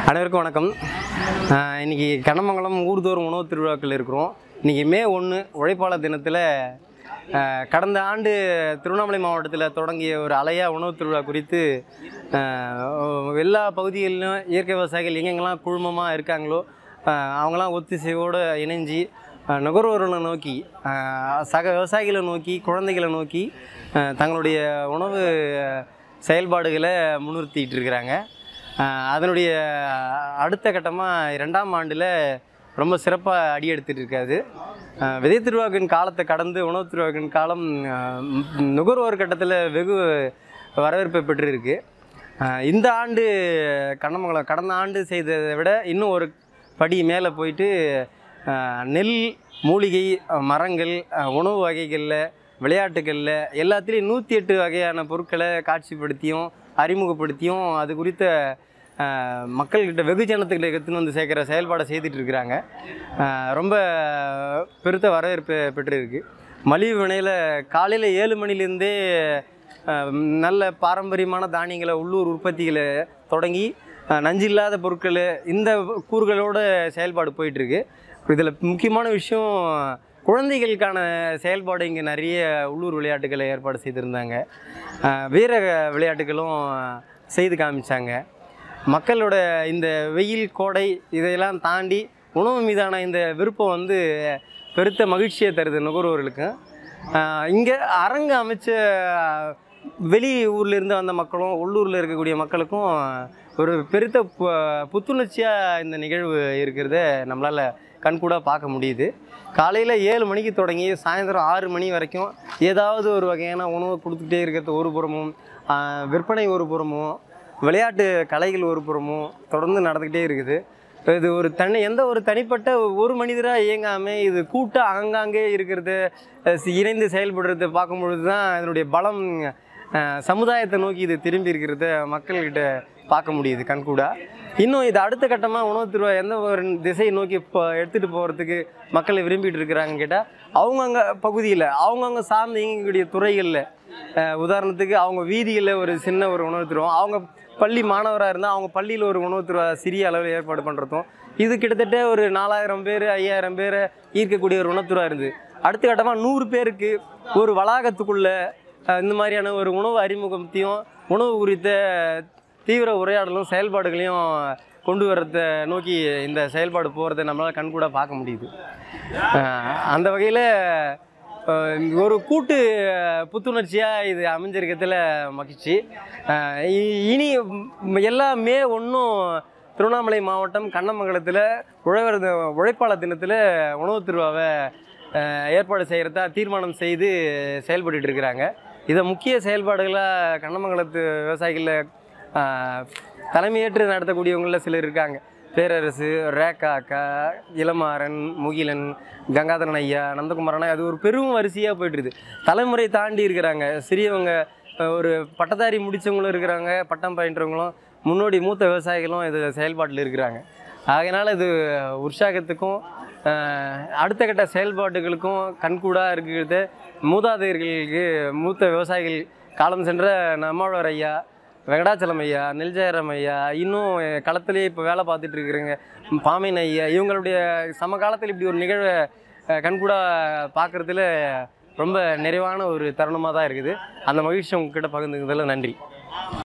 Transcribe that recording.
அனைவருக்கும் வணக்கம் ஆஹ் இன்னைக்கு கண்ணமங்கலம் ஊர்தோறும் உணவு திருவிழாக்கள் இருக்கிறோம் இன்னைக்கு மே ஒன்று உழைப்பாளர் தினத்தில் ஆஹ் கடந்த ஆண்டு திருவண்ணாமலை மாவட்டத்தில் தொடங்கிய ஒரு அலையா உணவு திருவிழா குறித்து ஆஹ் எல்லா பகுதிகளிலும் இயற்கை விவசாயிகள் எங்கெங்கெல்லாம் குழுமமாக இருக்காங்களோ ஆஹ் அவங்களாம் ஒத்திசைவோடு இணைஞ்சு ஆஹ் நுகர்வோர்களை நோக்கி ஆஹ் சக விவசாயிகளை நோக்கி குழந்தைகளை நோக்கி ஆஹ் தங்களுடைய உணவு செயல்பாடுகளை முன்னிறுத்திட்டு இருக்கிறாங்க ஆஹ் அதனுடைய அடுத்த கட்டமாக ரெண்டாம் ஆண்டில் ரொம்ப சிறப்பாக அடி எடுத்துட்டு இருக்காது ஆஹ் விதை திருவாக்கின் காலத்தை கடந்து உணவு திருவாக்கின் காலம் ஆஹ் ம், நுகர்வோர் கட்டத்தில் வெகு வரவேற்பை பெற்றிருக்கு ஆஹ் இந்த ஆண்டு கண்ணமங்கலம் கடந்த ஆண்டு செய்ததை விட இன்னும் ஒரு படி மேலே போயிட்டு ஆஹ் நெல் மூலிகை ஆஹ் மரங்கள் ஆஹ் உணவு வகைகளில் விளையாட்டுகளில் எல்லாத்துலேயும் நூற்றி எட்டு வகையான பொருட்களை காட்சிப்படுத்தியும் அறிமுகப்படுத்தியும் அது குறித்த ஆஹ், மக்கள்கிட்ட வெகுஜனத்துக்கிட்ட எடுத்துன்னு வந்து சேர்க்குற செயல்பாடை செய்துட்டு இருக்கிறாங்க ஆஹ், ரொம்ப பெருத்த வரவேற்பு பெற்றிருக்கு மலிவு விலையில் காலையில் ஏழு மணிலேருந்தே ஆஹ், நல்ல பாரம்பரியமான தானியங்களை உள்ளூர் உற்பத்திகளை தொடங்கி ஆஹ், நஞ்சு இல்லாத பொருட்கள் இந்த கூறுகளோட செயல்பாடு போயிட்டுருக்கு இதில் முக்கியமான விஷயம் குழந்தைகளுக்கான செயல்பாடு இங்கே நிறைய உள்ளூர் விளையாட்டுகளை ஏற்பாடு செய்திருந்தாங்க ஆஹ், வீர விளையாட்டுகளும் செய்து காமிச்சாங்க மக்களோட இந்த வெயில் கோடை இதையெல்லாம் தாண்டி உணவு மீதான இந்த விருப்பம் வந்து பெருத்த மகிழ்ச்சியை தருது நுகர்வோர்களுக்கு இங்கே அரங்கு அமைச்ச வெளி ஊர்ல இருந்து வந்த மக்களும் உள்ளூரில் இருக்கக்கூடிய மக்களுக்கும் ஒரு பெருத்த பு புத்துணர்ச்சியாக இந்த நிகழ்வு இருக்கிறத நம்மளால் கண்கூடாக பார்க்க முடியுது காலையில் ஏழு மணிக்கு தொடங்கி சாயந்தரம் ஆறு மணி வரைக்கும் ஏதாவது ஒரு வகையான உணவு கொடுத்துட்டே இருக்கிறது ஒரு புறமும் ஆஹ், விற்பனை ஒரு புறமும் விளையாட்டு கலைகள் ஒரு புறமும் தொடர்ந்து நடந்துக்கிட்டே இருக்குது இது ஒரு தனி எந்த ஒரு தனிப்பட்ட ஒரு மனிதராக இயங்காமல் இது கூட்டம் ஆங்காங்கே இருக்கிறது அஹ் சி- இணைந்து செயல்படுறதை பார்க்கும்பொழுது தான் இதனுடைய பலம் அஹ், சமுதாயத்தை நோக்கி இது திரும்பி இருக்கிறத மக்கள்கிட்ட பார்க்க முடியுது கண்கூடா இன்னும் இது அடுத்த கட்டமாக உணவு திருவா எந்த ஒரு திசையை நோக்கி இப்போ எடுத்துகிட்டு போகிறதுக்கு மக்கள் விரும்பிட்டு இருக்கிறாங்கன்னு கேட்டால் அவங்கவுங்க பகுதியில் அவங்கவுங்க சார்ந்து இயங்கக்கூடிய துறைகளில் அஹ் உதாரணத்துக்கு அவங்க வீதியில் ஒரு சின்ன ஒரு உணவு தருவோம் அவங்க பள்ளி மாணவராக இருந்தால் அவங்க பள்ளியில் ஒரு உணவு தருவா சிறிய அளவில் ஏற்பாடு பண்ணுறதும் இது கிட்டத்தட்ட ஒரு நாலாயிரம் பேர் ஐயாயிரம் பேரை ஈர்க்கக்கூடிய ஒரு உணவுத்துறா இருந்து அடுத்த கட்டமாக நூறு பேருக்கு ஒரு வளாகத்துக்குள்ளே அஹ், இந்த மாதிரியான ஒரு உணவு அறிமுகத்தையும் உணவு குறித்த தீவிர உரையாடலும் செயல்பாடுகளையும் கொண்டு வரத நோக்கி இந்த செயல்பாடு போகிறத நம்மளால் கண்கூட பார்க்க முடியுது அஹ், அந்த வகையில் அஹ் ஒரு கூட்டு புத்துணர்ச்சியாக இது அமைஞ்சிருக்கிறதுல மகிழ்ச்சி அஹ் இ- இனி ம், எல்லா மே ஒன்றும் திருவண்ணாமலை மாவட்டம் கண்ணமங்கலத்தில் உழவர் தி- உழைப்பாளர் தினத்தில் உணவு திருவிழாவை அஹ், ஏற்பாடு செய்கிறதா தீர்மானம் செய்து செயல்பட்டுட்டு இருக்கிறாங்க இதை முக்கிய செயல்பாடுகளாக கண்ணமங்கலத்து விவசாயிகளில் தலைமையேற்று நடத்தக்கூடியவங்களில் சிலர் இருக்காங்க பேரரசு ரேகா அக்கா இளமாறன் முகிலன் கங்காதரன் ஐயா நந்தகுமாரன் அது ஒரு பெரும் வரிசையாக போயிட்டுருது தலைமுறை தாண்டி இருக்கிறாங்க சிறியவங்க அஹ், ஒரு பட்டதாரி முடித்தவங்களும் இருக்கிறாங்க பட்டம் பயின்றவங்களும் முன்னோடி மூத்த விவசாயிகளும் இது செயல்பாட்டில் இருக்கிறாங்க அதனால் இது உற்சாகத்துக்கும் அஹ், அடுத்த கட்ட செயல்பாடுகளுக்கும் கண்கூடாக இருக்கிறது மூதாதையர்களுக்கு மூத்த விவசாயிகள் காலம் சென்ற நம்மாழ்வார் ஐயா வெங்கடாச்சலம் ஐயா நெல்ஜாயிரம் ஐயா இன்னும் களத்திலேயே இப்போ வேலை பார்த்துட்டு இருக்கிறவங்க பாமைன் ஐயா இவங்களுடைய சமகாலத்தில் இப்படி ஒரு நிகழ்வை அஹ், கண்கூடா பார்க்குறதுல ரொம்ப நிறைவான ஒரு தருணமாக தான் இருக்குது அந்த மகிழ்ச்சி உங்ககிட்ட பகிர்ந்துக்கிறதுல நன்றி